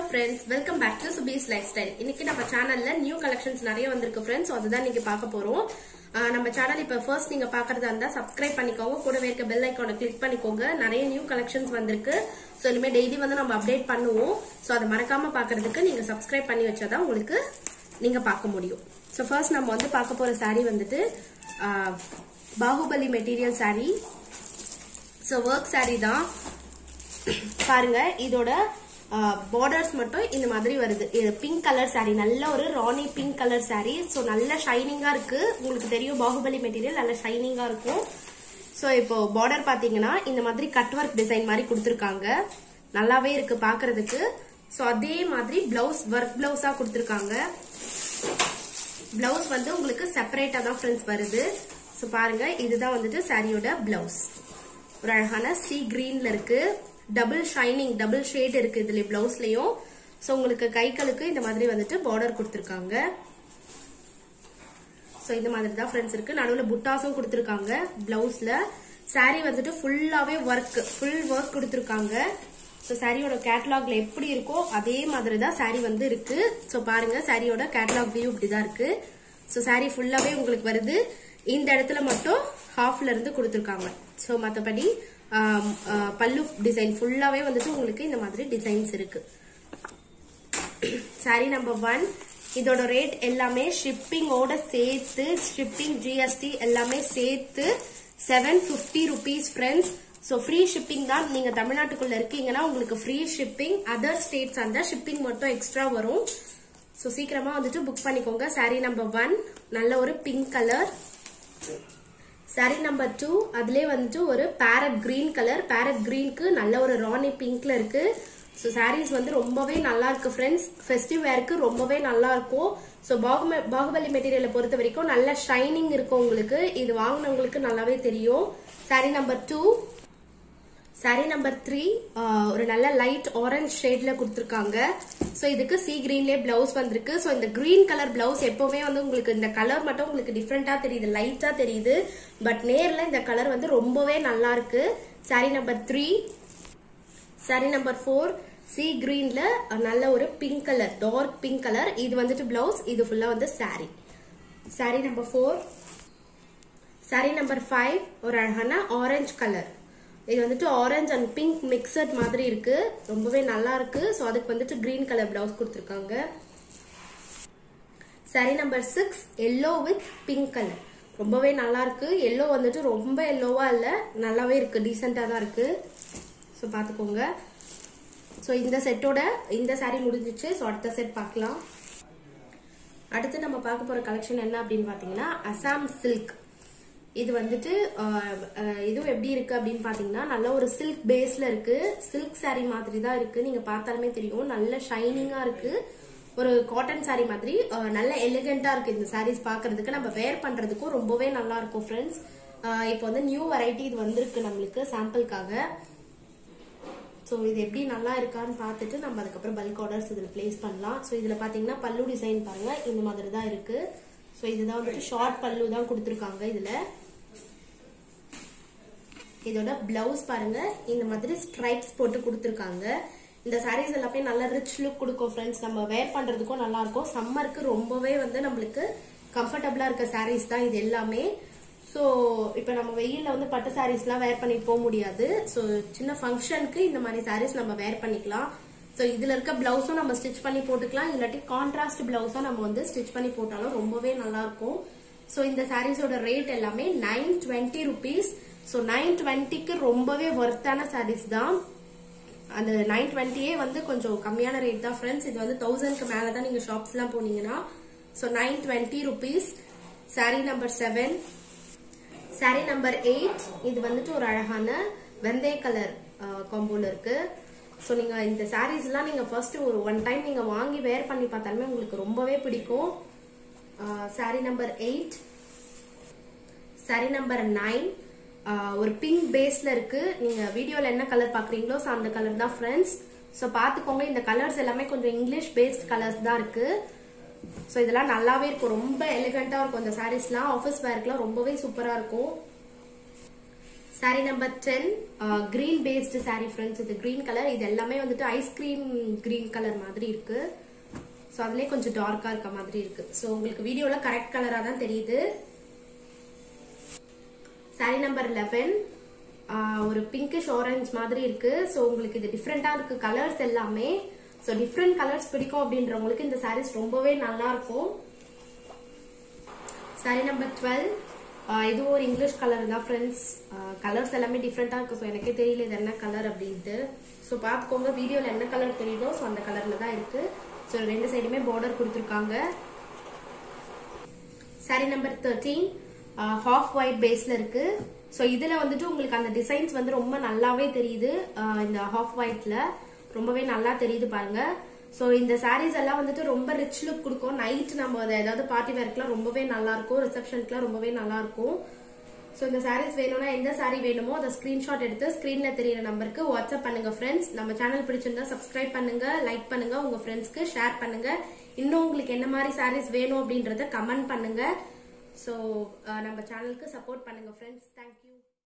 friends welcome back to Subi's lifestyle இன்னைக்கு நம்ம சேனல்ல நியூ கலெக்ஷன்ஸ் நிறைய வந்திருக்கு ஃப்ரெண்ட்ஸ் அதுதான் இன்னைக்கு பார்க்க போறோம் ஆஹ் நம்ம சேனல் இப்ப ஃபர்ஸ்ட் நீங்க பாக்குறதா இருந்தா சப்ஸ்கிரைப் பண்ணிக்கோங்க கூடவே இருக்க பெல் ஐக்கானை கிளிக் பண்ணிக்கோங்க நிறைய நியூ கலெக்ஷன்ஸ் வந்திருக்கு ஸோ இனிமே டெய்லி வந்து நம்ம அப்டேட் பண்ணுவோம் ஸோ அதை மறக்காம பாக்குறதுக்கு நீங்க சப்ஸ்கிரைப் பண்ணி வச்சாதான் உங்களுக்கு நீங்க பார்க்க முடியும் ஸோ ஃபர்ஸ்ட் நம்ம வந்து பார்க்க போற saree வந்துட்டு ஆஹ் Baahubali material saree so work saree தான் பாருங்க இதோட பார்டர்ஸ் மட்டும் இந்த மாதிரி வருது இது பிங்க் கலர் saree நல்ல ஒரு rani pink colour saree so நல்ல ஷைனிங்கா இருக்கு உங்களுக்கு தெரியும் பாகுபலி மெட்டீரியல் நல்ல ஷைனிங்கா இருக்கும் ஸோ இப்போ பார்டர் பாத்தீங்கன்னா இந்த மாதிரி கட் ஒர்க் டிசைன் மாதிரி கொடுத்துருக்காங்க நல்லாவே இருக்கு பாக்குறதுக்கு ஸோ அதே மாதிரி பிளவுஸ் ஒர்க் பிளவுஸா கொடுத்துருக்காங்க பிளவுஸ் வந்து உங்களுக்கு செப்பரேட்டா தான் ஃப்ரெண்ட்ஸ் வருது ஸோ பாருங்க இதுதான் வந்துட்டு சாரியோட பிளவுஸ் ஒரு அழகான சி கிரீன்ல இருக்கு டபுள் ஷைனிங் டபுள் ஷேட் இருக்கு இதுல பிளவுஸ்லயும் ஸோ உங்களுக்கு கைகளுக்கு இந்த மாதிரி வந்துட்டு பார்டர் கொடுத்துருக்காங்க ஸோ இந்த மாதிரி தான் ஃப்ரெண்ட்ஸ் இருக்கு நடுவில் புட்டாஸும் கொடுத்துருக்காங்க பிளவுஸ்ல saree வந்துட்டு ஃபுல்லாவே ஒர்க் ஃபுல் ஒர்க் கொடுத்துருக்காங்க ஸோ சாரியோட கேட்டலாக்ல எப்படி இருக்கோ அதே மாதிரி தான் saree வந்து இருக்கு ஸோ பாருங்க சாரியோட கேட்டலாக் வியூ இப்படி தான் இருக்கு ஸோ saree ஃபுல்லாவே உங்களுக்கு வருது இந்த இடத்துல மட்டும் ஹாஃப்ல இருந்து கொடுத்துருக்காங்க ஸோ மற்றபடி பல்லு டிசைன் ஃபுல்லாவே வந்துட்டு உங்களுக்கு இந்த மாதிரி டிசைன்ஸ் இருக்கு சாரி நம்பர் ஒன் இதோட ரேட் எல்லாமே ஷிப்பிங்கோட சேர்த்து ஷிப்பிங் ஜிஎஸ்டி எல்லாமே சேர்த்து seven fifty rupees friends so free shipping தான் நீங்க தமிழ்நாட்டுக்குள்ள இருக்கீங்கன்னா உங்களுக்கு ஃப்ரீ ஷிப்பிங் அதர் ஸ்டேட்ஸ் அந்த ஷிப்பிங் மட்டும் எக்ஸ்ட்ரா வரும் ஸோ சீக்கிரமா வந்துட்டு புக் பண்ணிக்கோங்க சாரி நம்பர் ஒன் நல்ல ஒரு pink colour sari number two அதுலேயே வந்துட்டு ஒரு பேரட் கிரீன் கலர் பேரட் கிரீனுக்கு நல்ல ஒரு ராணி பிங்க்ல இருக்கு ஸோ சாரீஸ் வந்து ரொம்பவே நல்லா இருக்கு ஃப்ரெண்ட்ஸ் ஃபெஸ்டிவ் வேருக்கு ரொம்பவே நல்லா இருக்கும் ஸோ பாகும பாகுபலி மெட்டீரியலை பொறுத்த வரைக்கும் நல்ல ஷைனிங் இருக்கும் உங்களுக்கு இது வாங்கினவங்களுக்கு நல்லாவே தெரியும் sari number two sari number three ஒரு நல்ல லைட் ஆரஞ்ச் ஷேட்ல கொடுத்துருக்காங்க ஸோ இதுக்கு சி கிரீன்லேயே பிளவுஸ் வந்திருக்கு ஸோ இந்த கிரீன் கலர் பிளவுஸ் எப்பவுமே வந்து உங்களுக்கு இந்த கலர் மட்டும் உங்களுக்கு டிஃப்ரெண்டா தெரியுது லைட்டா தெரியுது பட் நேர்ல இந்த கலர் வந்து ரொம்பவே நல்லா இருக்கு sari number three sari number four sea கிரீன்ல நல்ல ஒரு pink colour dark pink colour இது வந்துட்டு பிளவுஸ் இது ஃபுல்லா வந்து sari sari number four sari number five ஒரு அழகான ஆரஞ்சு கலர் இது வந்துட்டு ஆரஞ்சு அண்ட் பிங்க் மிக்சட் மாதிரி இருக்கு ரொம்பவே நல்லா இருக்கு ஸோ அதுக்கு வந்துட்டு கிரீன் கலர் பிளவுஸ் கொடுத்துருக்காங்க sari number six yellow with pink colour ரொம்பவே நல்லா இருக்கு எல்லோ வந்துட்டு ரொம்ப எல்லோவா இல்லை நல்லாவே இருக்கு டீசெண்டாக தான் இருக்கு ஸோ பார்த்துக்கோங்க ஸோ இந்த செட்டோட இந்த சாரி முடிஞ்சிச்சு ஸோ அடுத்த செட் பார்க்கலாம் அடுத்து நம்ம பார்க்க போற கலெக்ஷன் என்ன அப்படின்னு பார்த்தீங்கன்னா அசாம் சில்க் இது வந்துட்டு இதுவும் எப்படி இருக்கு அப்படின்னு பாத்தீங்கன்னா நல்ல ஒரு சில்க் பேஸ்ல இருக்கு சில்க் சாரி மாதிரி தான் இருக்கு நீங்க பார்த்தாலுமே தெரியும் நல்ல ஷைனிங்கா இருக்கு ஒரு காட்டன் சாரி மாதிரி நல்ல எலிகண்டா இருக்கு இந்த சாரீஸ் பாக்குறதுக்கு நம்ம வேர் பண்றதுக்கும் ரொம்பவே நல்லா இருக்கும் ஃப்ரெண்ட்ஸ் இப்போ வந்து நியூ வெரைட்டி இது வந்திருக்கு நம்மளுக்கு சாம்பிளுக்காக ஸோ இது எப்படி நல்லா இருக்கான்னு பார்த்துட்டு நம்ம அதுக்கப்புறம் பல்க் ஆர்டர்ஸ் இதில் பிளேஸ் பண்ணலாம் ஸோ இதில் பார்த்தீங்கன்னா பல்லு டிசைன் பாருங்க இந்த மாதிரி தான் இருக்கு ஸோ இதுதான் வந்துட்டு ஷார்ட் பல்லு தான் கொடுத்துருக்காங்க இதில் இதோட பிளவுஸ் பாருங்க இந்த மாதிரி ஸ்ட்ரைப்ஸ் போட்டு கொடுத்துருக்காங்க இந்த சாரீஸ் எல்லாமே நல்ல ரிச் லுக் கொடுக்கும் ஃப்ரெண்ட்ஸ் நம்ம வேர் பண்றதுக்கும் நல்லா இருக்கும் சம்மருக்கு ரொம்பவே வந்து நம்மளுக்கு கம்ஃபர்டபுளா இருக்க சாரீஸ் தான் இது எல்லாமே ஸோ இப்போ நம்ம வெயிலில் வந்து பட்டு சாரீஸ்லாம் வேர் பண்ணிட்டு போக முடியாது ஸோ சின்ன ஃபங்க்ஷனுக்கு இந்த மாதிரி சாரீஸ் நம்ம வேர் பண்ணிக்கலாம் ஸோ இதில் இருக்க பிளவுஸும் நம்ம ஸ்டிச் பண்ணி போட்டுக்கலாம் இல்லாட்டி கான்ட்ராஸ்ட் பிளவுஸும் நம்ம வந்து ஸ்டிச் பண்ணி போட்டாலும் ரொம்பவே நல்லா இருக்கும் ஸோ இந்த சாரீஸோட ரேட் எல்லாமே nine twenty rupees so nine டுவெண்ட்டிக்கு ரொம்பவே ஒர்த்தான சாரீஸ் தான் அந்த நைன் டுவெண்ட்டியே வந்து கொஞ்சம் கம்மியான ரேட் தான் ஃப்ரெண்ட்ஸ் இது வந்து தௌசண்ட்க்கு மேலே தான் நீங்கள் ஷாப்ஸ்லாம் போனீங்கன்னா so nine twenty rupees sari number seven sari number eight இது வந்துட்டு ஒரு அழகான வெந்தய கலர் காம்போல இருக்கு ஸோ நீங்கள் இந்த சாரீஸ்லாம் நீங்கள் ஃபர்ஸ்ட் ஒரு ஒன் டைம் நீங்கள் வாங்கி வேர் பண்ணி பார்த்தாலுமே உங்களுக்கு ரொம்பவே பிடிக்கும் sari number eight sari number nine ஒரு பிங்க் பேஸ்ல இருக்கு நீங்க வீடியோல என்ன கலர் பாக்குறீங்களோ ஸோ அந்த கலர் தான் ஃப்ரெண்ட்ஸ் ஸோ பார்த்துக்கோங்க இந்த கலர்ஸ் எல்லாமே கொஞ்சம் இங்கிலீஷ் பேஸ்ட் கலர்ஸ் தான் இருக்கு ஸோ இதெல்லாம் நல்லாவே இருக்கும் ரொம்ப எலிகண்டா இருக்கும் இந்த சாரீஸ்லாம் ஆஃபீஸ் வேர்க்குலாம் ரொம்பவே சூப்பரா இருக்கும் sari number ten green based sari friends இது கிரீன் கலர் இது எல்லாமே வந்துட்டு ஐஸ்கிரீம் கிரீன் கலர் மாதிரி இருக்கு ஸோ அதுலேயே கொஞ்சம் டார்க்கா இருக்க மாதிரி இருக்கு ஸோ உங்களுக்கு வீடியோல கரெக்ட் கலரா தான் தெரியுது சாரி நம்பர் லெவன் ஒரு பிங்கிஷ் ஆரஞ்ச் மாதிரி இருக்கு ஸோ உங்களுக்கு இது டிஃப்ரெண்டா இருக்கு கலர்ஸ் எல்லாமே ஸோ டிஃப்ரெண்ட் கலர்ஸ் பிடிக்கும் அப்படின்றவங்களுக்கு இந்த சாரீஸ் ரொம்பவே நல்லா இருக்கும் சாரி நம்பர் டுவெல் இதுவும் ஒரு இங்கிலீஷ் கலர் தான் ஃப்ரெண்ட்ஸ் கலர்ஸ் எல்லாமே டிஃப்ரெண்டா இருக்கு ஸோ எனக்கே தெரியல இது என்ன கலர் அப்படின்ட்டு ஸோ பார்த்துக்கோங்க வீடியோல என்ன கலர் தெரியுதோ ஸோ அந்த கலர்ல தான் இருக்கு ஸோ ரெண்டு சைடுமே பார்டர் கொடுத்துருக்காங்க sari number thirteen half white பேஸ்ல இருக்கு ஸோ இதுல வந்துட்டு உங்களுக்கு அந்த டிசைன்ஸ் வந்து ரொம்ப நல்லாவே தெரியுது ஆஹ் இந்த ஹாஃப் ஒயிட்ல ரொம்பவே நல்லா தெரியுது பாருங்க ஸோ இந்த சாரீஸ் எல்லாம் வந்துட்டு ரொம்ப ரிச் லுக் கொடுக்கும் நைட் நம்ம அதை ஏதாவது பார்ட்டி வேர்க்குலாம் ரொம்பவே நல்லா இருக்கும் ரிசப்ஷனுக்குலாம் ரொம்பவே நல்லா இருக்கும் ஸோ இந்த சாரீஸ் வேணும்னா எந்த சாரீ வேணுமோ அதை ஸ்கிரீன்ஷாட் எடுத்து ஸ்கிரீன்ல தெரியுற நம்பருக்கு வாட்ஸ்அப் பண்ணுங்க ஃப்ரெண்ட்ஸ் நம்ம சேனல் பிடிச்சிருந்தா சப்ஸ்கிரைப் பண்ணுங்க லைக் பண்ணுங்க உங்க ஃப்ரெண்ட்ஸ்க்கு ஷேர் பண்ணுங்க இன்னும் உங்களுக்கு என்ன மாதிரி சாரீஸ் வேணும் அப்படின்றத கமெண்ட் பண்ணுங்க ஸோ நம்ம சேனலுக்கு சப்போர்ட் பண்ணுங்க ஃப்ரெண்ட்ஸ் தேங்க்யூ